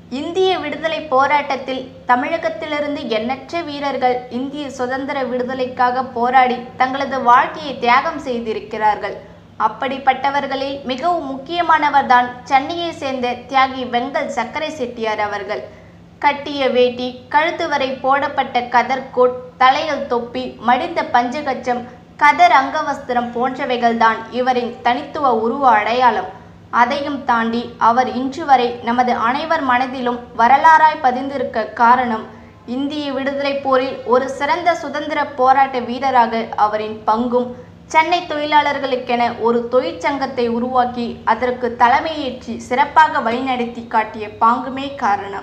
இந்திய விடுதலை போராட்டத்தில் தமிழகத்திலிருந்து எண்ணற்ற வீரர்கள் இந்திய சுதந்திர விடுதலைக்காக போராடி தங்களது வாழ்க்கையை தியாகம் செய்திருக்கிறார்கள் அப்படிப்பட்டவர்களில் மிகவும் முக்கியமானவர்தான் சென்னையை சேர்ந்த தியாகி வெங்கல் சக்கரை செட்டியார் அவர்கள் கட்டிய வேட்டி கழுத்து வரை போடப்பட்ட கதர் கோட் தலையில் தொப்பி மடிந்த பஞ்சகச்சம் கதர் அங்கவஸ்திரம் போன்றவைகள்தான் இவரின் தனித்துவ உருவ அடையாளம் அதையும் தாண்டி அவர் இன்று வரை நமது அனைவர் மனதிலும் வரலாறாய் பதிந்திருக்க காரணம் இந்திய விடுதலை போரில் ஒரு சிறந்த சுதந்திர போராட்ட வீரராக அவரின் பங்கும் சென்னை தொழிலாளர்களுக்கென ஒரு தொழிற்சங்கத்தை உருவாக்கி அதற்கு தலைமையேற்றி சிறப்பாக வழிநடத்தி காட்டிய பாங்குமே காரணம்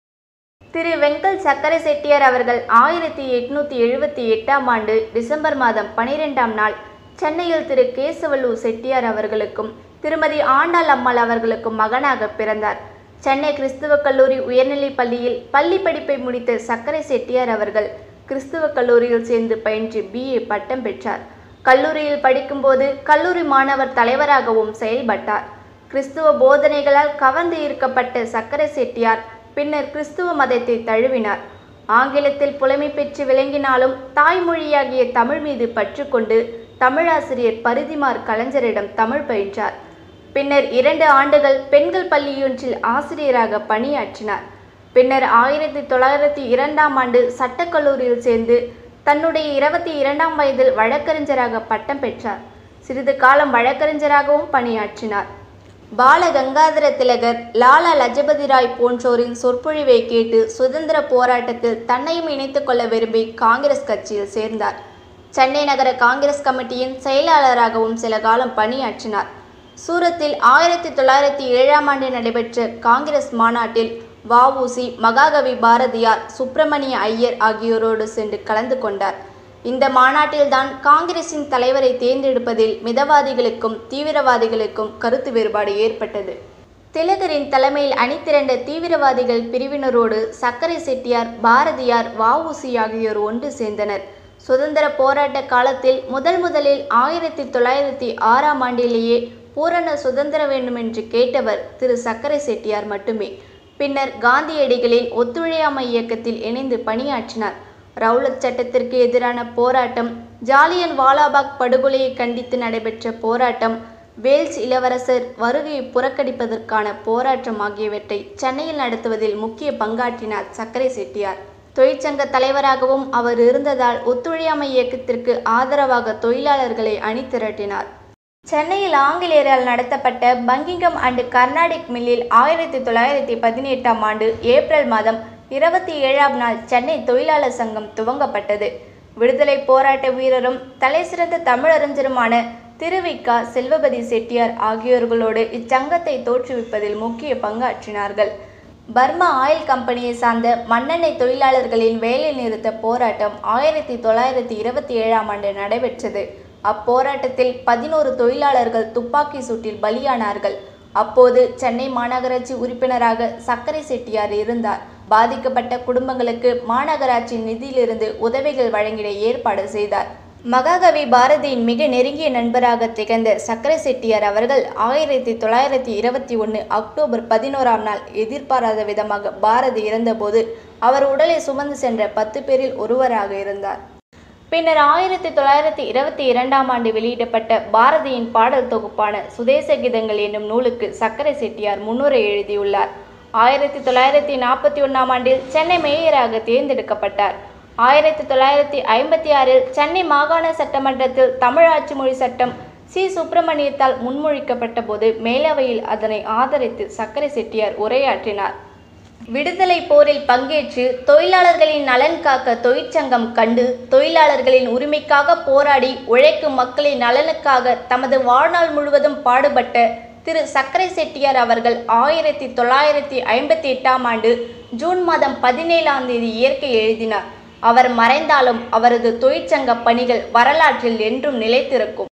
திரு வெங்கல் சக்கரை செட்டியார் அவர்கள் ஆயிரத்தி எட்நூத்தி எழுபத்தி எட்டாம் ஆண்டு டிசம்பர் மாதம் பனிரெண்டாம் நாள் சென்னையில் திரு கேசவல்லூர் செட்டியார் அவர்களுக்கும் திருமதி ஆண்டாள் அம்மாள் அவர்களுக்கும் மகனாக பிறந்தார் சென்னை கிறிஸ்துவ கல்லூரி உயர்நிலைப் பள்ளியில் பள்ளி படிப்பை முடித்த சக்கரை செட்டியார் அவர்கள் கிறிஸ்துவ கல்லூரியில் சேர்ந்து பயின்று பிஏ பட்டம் பெற்றார் கல்லூரியில் படிக்கும்போது கல்லூரி மாணவர் தலைவராகவும் செயல்பட்டார் கிறிஸ்துவ போதனைகளால் கவர்ந்து ஈர்க்கப்பட்ட சக்கரை செட்டியார் பின்னர் கிறிஸ்துவ மதத்தை தழுவினார் ஆங்கிலத்தில் புலமை பெற்று விளங்கினாலும் தாய்மொழியாகிய தமிழ் மீது பற்று கொண்டு தமிழாசிரியர் பரிதிமார் கலைஞரிடம் தமிழ் பயின்றார் பின்னர் இரண்டு ஆண்டுகள் பெண்கள் பள்ளியொன்றில் ஆசிரியராக பணியாற்றினார் பின்னர் ஆயிரத்தி தொள்ளாயிரத்தி இரண்டாம் ஆண்டு சட்டக்கல்லூரியில் சேர்ந்து தன்னுடைய இருபத்தி இரண்டாம் வயதில் வழக்கறிஞராக பட்டம் பெற்றார் சிறிது காலம் வழக்கறிஞராகவும் பணியாற்றினார் பால கங்காதர திலகர் லாலா லஜபதி ராய் போன்றோரின் சொற்பொழிவை கேட்டு சுதந்திர போராட்டத்தில் தன்னையும் இணைத்துக் கொள்ள விரும்பி காங்கிரஸ் கட்சியில் சேர்ந்தார் சென்னை நகர காங்கிரஸ் கமிட்டியின் செயலாளராகவும் சில காலம் பணியாற்றினார் சூரத்தில் ஆயிரத்தி தொள்ளாயிரத்தி ஏழாம் ஆண்டு நடைபெற்ற காங்கிரஸ் மாநாட்டில் வஉசி மகாகவி பாரதியார் சுப்பிரமணிய ஐயர் ஆகியோரோடு சென்று கலந்து கொண்டார் இந்த மாநாட்டில்தான் காங்கிரசின் தலைவரை தேர்ந்தெடுப்பதில் மிதவாதிகளுக்கும் தீவிரவாதிகளுக்கும் கருத்து வேறுபாடு ஏற்பட்டது திலகரின் தலைமையில் அணிதிரண்ட தீவிரவாதிகள் பிரிவினரோடு சக்கரை செட்டியார் பாரதியார் வஉசி ஆகியோர் ஒன்று சேர்ந்தனர் சுதந்திர போராட்ட காலத்தில் முதல் முதலில் ஆயிரத்தி தொள்ளாயிரத்தி ஆறாம் ஆண்டிலேயே பூரண சுதந்திரம் வேண்டுமென்று கேட்டவர் திரு சக்கரை செட்டியார் மட்டுமே பின்னர் காந்தியடிகளின் ஒத்துழையாமை இயக்கத்தில் இணைந்து பணியாற்றினார் ரவுலட் சட்டத்திற்கு எதிரான போராட்டம் ஜாலியன் வாலாபாக் படுகொலையை கண்டித்து நடைபெற்ற போராட்டம் வேல்ஸ் இளவரசர் வருகையை புறக்கணிப்பதற்கான போராட்டம் ஆகியவற்றை சென்னையில் நடத்துவதில் முக்கிய பங்காற்றினார் சக்கரை செட்டியார் தொழிற்சங்க தலைவராகவும் அவர் இருந்ததால் ஒத்துழையாமை இயக்கத்திற்கு ஆதரவாக தொழிலாளர்களை அணிதிரட்டினார் சென்னையில் ஆங்கிலேயரால் நடத்தப்பட்ட பங்கிங்கம் அண்ட் கர்நாடிக் மில்லில் ஆயிரத்தி தொள்ளாயிரத்தி பதினெட்டாம் ஆண்டு ஏப்ரல் மாதம் இருபத்தி ஏழாம் நாள் சென்னை தொழிலாளர் சங்கம் துவங்கப்பட்டது விடுதலை போராட்ட வீரரும் தலைசிறந்த தமிழறிஞருமான திருவிக்கா செல்வபதி செட்டியார் ஆகியோர்களோடு இச்சங்கத்தை தோற்றுவிப்பதில் முக்கிய பங்காற்றினார்கள் பர்மா ஆயில் கம்பெனியை சார்ந்த மண்ணெண்ணெய் தொழிலாளர்களின் வேலை நிறுத்த போராட்டம் ஆயிரத்தி தொள்ளாயிரத்தி இருபத்தி ஏழாம் ஆண்டு நடைபெற்றது அப்போராட்டத்தில் பதினோரு தொழிலாளர்கள் துப்பாக்கி சூட்டில் பலியானார்கள் அப்போது சென்னை மாநகராட்சி உறுப்பினராக சக்கரை செட்டியார் இருந்தார் பாதிக்கப்பட்ட குடும்பங்களுக்கு மாநகராட்சி நிதியிலிருந்து உதவிகள் வழங்கிட ஏற்பாடு செய்தார் மகாகவி பாரதியின் மிக நெருங்கிய நண்பராக திகழ்ந்த சக்கரை செட்டியார் அவர்கள் ஆயிரத்தி தொள்ளாயிரத்தி இருபத்தி ஒன்று அக்டோபர் பதினோராம் நாள் எதிர்பாராத விதமாக பாரதி இறந்தபோது அவர் உடலை சுமந்து சென்ற பத்து பேரில் ஒருவராக இருந்தார் பின்னர் ஆயிரத்தி தொள்ளாயிரத்தி இருபத்தி இரண்டாம் ஆண்டு வெளியிடப்பட்ட பாரதியின் பாடல் தொகுப்பான சுதேச கீதங்கள் என்னும் நூலுக்கு சக்கரை செட்டியார் முன்னுரை எழுதியுள்ளார் ஆயிரத்தி தொள்ளாயிரத்தி நாற்பத்தி ஒன்றாம் ஆண்டில் சென்னை மேயராக தேர்ந்தெடுக்கப்பட்டார் ஆயிரத்தி தொள்ளாயிரத்தி ஐம்பத்தி ஆறில் சென்னை மாகாண சட்டமன்றத்தில் தமிழ் ஆட்சி மொழி சட்டம் சி சுப்பிரமணியத்தால் முன்மொழிக்கப்பட்ட போது மேலவையில் அதனை ஆதரித்து சக்கரை செட்டியார் உரையாற்றினார் விடுதலை போரில் பங்கேற்று தொழிலாளர்களின் நலன் காக்க தொழிற்சங்கம் கண்டு தொழிலாளர்களின் உரிமைக்காக போராடி உழைக்கும் மக்களின் நலனுக்காக தமது வாழ்நாள் முழுவதும் பாடுபட்ட திரு சக்கரை செட்டியார் அவர்கள் ஆயிரத்தி தொள்ளாயிரத்தி ஐம்பத்தி எட்டாம் ஆண்டு ஜூன் மாதம் பதினேழாம் தேதி இயற்கை எழுதினார் அவர் மறைந்தாலும் அவரது தொழிற்சங்க பணிகள் வரலாற்றில் என்றும் நிலைத்திருக்கும்